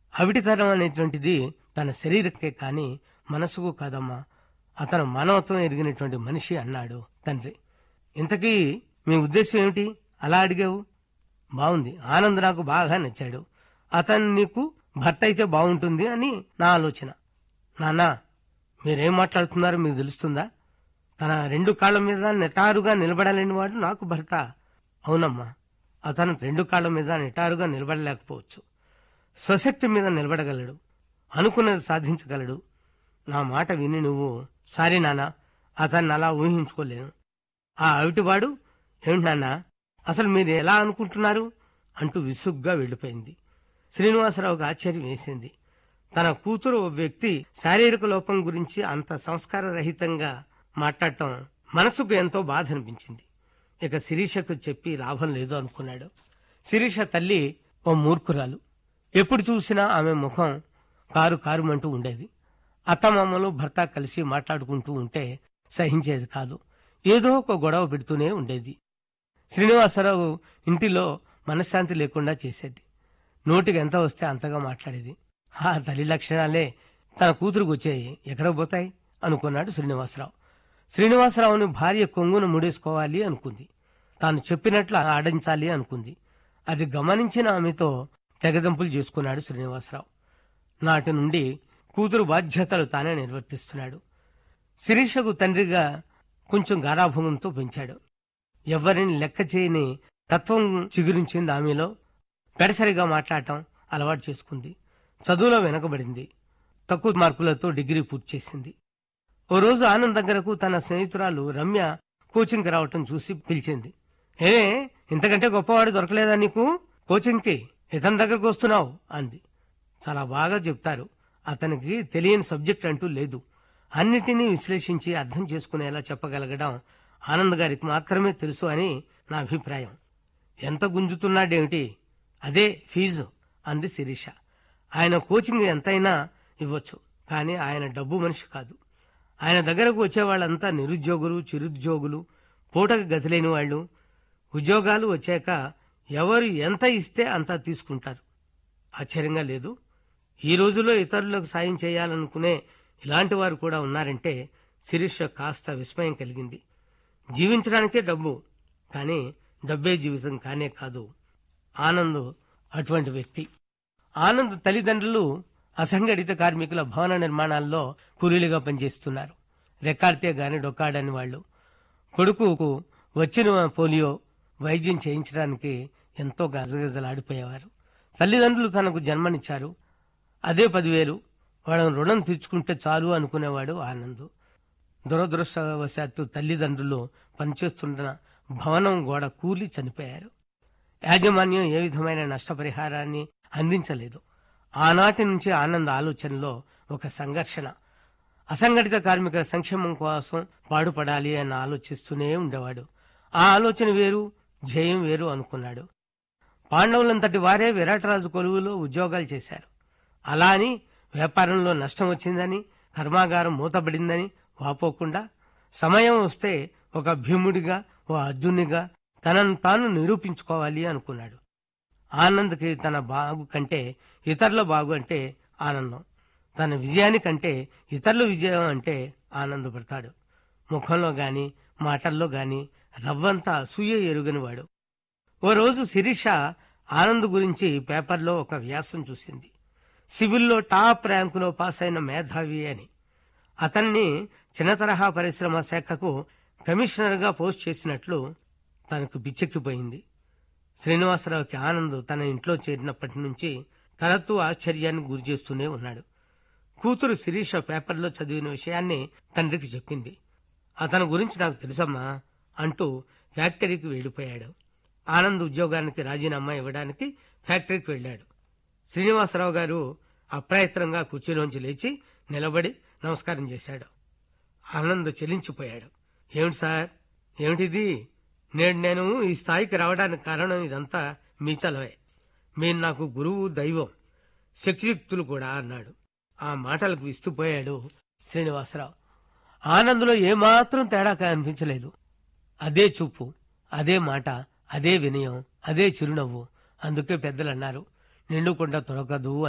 అవిటితనం అనేటువంటిది తన శరీరకే కాని మనసుకు కాదమ్మా అతను మానవత్వం ఎరిగినటువంటి మనిషి అన్నాడు తండ్రి ఇంతకీ మీ ఉద్దేశం ఏమిటి అలా అడిగావు బాగుంది ఆనంద్ నాకు బాగా నచ్చాడు అతను నీకు భర్త అయితే బాగుంటుంది అని నా ఆలోచన నాన్నా మీరేం మాట్లాడుతున్నారో మీకు తెలుస్తుందా తన రెండు కాళ్ళ మీద నిటారుగా నిలబడలేని వాడు నాకు భర్త అవునమ్మా అతను రెండు కాళ్ళ మీద నిటారుగా నిలబడలేకపోవచ్చు స్వశక్తి మీద నిలబడగలడు అనుకున్నది సాధించగలడు నా మాట విని నువ్వు సారీ నాన్న అతన్ని అలా ఊహించుకోలేను ఆ అవిటివాడు ఏమిటి నాన్న అసలు మీరు ఎలా అనుకుంటున్నారు అంటూ విసుగ్గా వెళ్ళిపోయింది శ్రీనివాసరావుకి ఆశ్చర్యం వేసింది తన కూతురు ఓ వ్యక్తి శారీరక లోపం గురించి అంత సంస్కార రహితంగా మాట్లాడటం మనసుకు ఎంతో బాధ అనిపించింది ఇక శిరీషకు చెప్పి లాభం లేదు అనుకున్నాడు శిరీష తల్లి ఓ మూర్ఖురాలు ఎప్పుడు చూసినా ఆమె ముఖం కారు కారుమంటూ ఉండేది అత్తమామలు భర్త కలిసి మాట్లాడుకుంటూ ఉంటే సహించేది కాదు ఏదో ఒక గొడవ పెడుతూనే ఉండేది శ్రీనివాసరావు ఇంటిలో మనశ్శాంతి లేకుండా చేసేది నోటికి ఎంత వస్తే అంతగా మాట్లాడేది ఆ తల్లి లక్షణాలే తన కూతురుకు వచ్చాయి ఎక్కడ పోతాయి అనుకున్నాడు శ్రీనివాసరావు శ్రీనివాసరావుని భార్య కొంగును ముడేసుకోవాలి అనుకుంది తాను చెప్పినట్లు ఆడించాలి అనుకుంది అది గమనించిన ఆమెతో తెగదంపులు చేసుకున్నాడు శ్రీనివాసరావు నాటి నుండి కూతురు బాధ్యతలు తానే నిర్వర్తిస్తున్నాడు శిరీషకు తండ్రిగా కొంచెం గారాభంగంతో పెంచాడు ఎవరిని లెక్క చేయని తత్వం చిగురించింది ఆమెలో పెడసరిగా మాట్లాడటం అలవాటు చేసుకుంది చదువులో వెనకబడింది తక్కువ మార్కులతో డిగ్రీ పూర్తి చేసింది ఓ రోజు ఆనంద్ దగ్గరకు తన స్నేహితురాలు రమ్య కోచింగ్కి రావటం చూసి పిలిచింది ఏ ఇంతకంటే గొప్పవాడు దొరకలేదా నీకు కోచింగ్కి ఇతని దగ్గరకు వస్తున్నావు అంది చాలా బాగా చెప్తారు అతనికి తెలియని సబ్జెక్ట్ అంటూ లేదు అన్నిటినీ విశ్లేషించి అర్థం చేసుకునేలా చెప్పగలగడం ఆనంద్ గారికి మాత్రమే తెలుసు అని నా అభిప్రాయం ఎంత గుంజుతున్నాడేమిటి అదే ఫీజు అంది శిరీష ఆయన కోచింగ్ ఎంతైనా ఇవ్వచ్చు కానీ ఆయన డబ్బు మనిషి కాదు ఆయన దగ్గరకు వచ్చే వాళ్ళంతా నిరుద్యోగులు చిరుద్యోగులు పూటకు గతిలేని వాళ్ళు ఉద్యోగాలు వచ్చాక ఎవరు ఎంత ఇస్తే అంత తీసుకుంటారు ఆశ్చర్యంగా లేదు ఈ రోజుల్లో ఇతరులకు సాయం చేయాలనుకునే ఇలాంటి వారు కూడా ఉన్నారంటే శిరీష కాస్త విస్మయం కలిగింది జీవించడానికే డబ్బు కానీ డబ్బే జీవితం కానే కాదు ఆనంద్ అటువంటి వ్యక్తి ఆనంద్ తల్లిదండ్రులు అసంఘటిత కార్మికుల భవన నిర్మాణాల్లో కూలీలుగా పనిచేస్తున్నారు రెక్కాడితే గాని డొక్కాడని వాళ్ళు కొడుకుకు వచ్చిన పోలియో వైద్యం చేయించడానికి ఎంతో గజగజలాడిపోయేవారు తల్లిదండ్రులు తనకు జన్మనిచ్చారు అదే పదివేలు వాళ్ళని రుణం తీర్చుకుంటే చాలు అనుకునేవాడు ఆనంద్ దురదృష్టవశాత్తు తల్లిదండ్రులు పనిచేస్తున్న భవనం గోడ కూలి చనిపోయారు యాజమాన్యం ఏ విధమైన నష్టపరిహారాన్ని అందించలేదు ఆనాటి నుంచి ఆనంద్ ఆలోచనలో ఒక సంఘర్షణ అసంఘటిత కార్మికుల సంక్షేమం కోసం పాడుపడాలి అని ఆలోచిస్తూనే ఉండేవాడు ఆ ఆలోచన వేరు ధ్యేయం వేరు అనుకున్నాడు పాండవులంతటి వారే విరాటరాజు కొలువులో ఉద్యోగాలు చేశారు అలా అని వ్యాపారంలో నష్టం వచ్చిందని కర్మాగారం మూతబడిందని వాపోకుండా సమయం వస్తే ఒక భీముడిగా ఓ అర్జునుడిగా తనను తాను నిరూపించుకోవాలి అనుకున్నాడు ఆనంద్కి తన బాగు కంటే ఇతరుల బాగు అంటే ఆనందం తన విజయానికంటే ఇతరుల విజయం అంటే ఆనందపడతాడు ముఖంలో గాని మాటల్లో గాని రవ్వంతా అసూయ ఎరుగనివాడు ఓ రోజు శిరీష ఆనంద్ గురించి పేపర్లో ఒక వ్యాసం చూసింది సివిల్లో టాప్ ర్యాంకులో పాస్ అయిన మేధావి అని అతన్ని చిన్న తరహా పరిశ్రమ శాఖకు కమిషనర్గా పోస్ట్ చేసినట్లు తనకు బిచ్చెక్కిపోయింది శ్రీనివాసరావుకి ఆనంద్ తన ఇంట్లో చేరినప్పటి నుంచి తరచూ ఆశ్చర్యానికి గురి చేస్తూనే ఉన్నాడు కూతురు శిరీష పేపర్లో చదివిన విషయాన్ని తండ్రికి చెప్పింది అతని గురించి నాకు తెలుసమ్మా అంటూ ఫ్యాక్టరీకి వెళ్ళిపోయాడు ఆనంద్ ఉద్యోగానికి రాజీనామా ఇవ్వడానికి ఫ్యాక్టరీకి వెళ్ళాడు శ్రీనివాసరావు గారు అప్రయత్నంగా కుర్చీలోంచి లేచి నిలబడి నమస్కారం చేశాడు ఆనంద్ చెలించిపోయాడు ఏమిటి సార్ ఏమిటిది నేడు నేను ఈ స్థాయికి రావడానికి కారణం ఇదంతా మీ చలవే మీరు నాకు గురువు దైవం శక్తియుక్తులు కూడా అన్నాడు ఆ మాటలకు విస్తుపోయాడు శ్రీనివాసరావు ఆనందులో ఏమాత్రం తేడా కనిపించలేదు అదే చూపు అదే మాట అదే వినయం అదే చిరునవ్వు అందుకే పెద్దలు అన్నారు నిండుకుండ తొడకదు